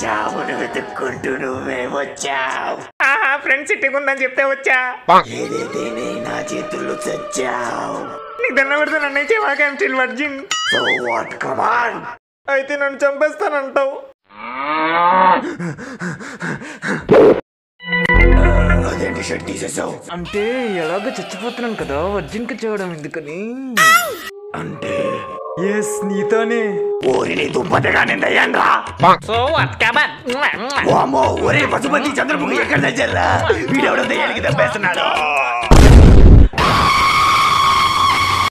చావును వెతుక్కుంటూ నువ్వే వచ్చావు ఆహా ఫ్రెండ్స్ ఇట్టుకుందని చెప్తే వచ్చా ఏదైతే నీ నా చేతుల్లో చచ్చావు నీకు దండ పెడితే నన్ను అయితే వాకేం still virgin so what come on అయితే నన్ను చంపేస్తానంటావు అదేంటి షర్ట్ తీసేసావు అంటే ఎలాగో చచ్చిపోతున్నాను కదా వర్జిన్కి చేయడం ఎందుకని అంటే ఎస్ నీతోనే ఓరి నీ దుప్పటగా నిందయ్యంగా సో వాట్ కమాన్ వామో ఒరే పశుపతి చంద్రముఖి ఎక్కడ తెచ్చారా వీడెవడో దయ్యానికి తప్పేస్తున్నాడు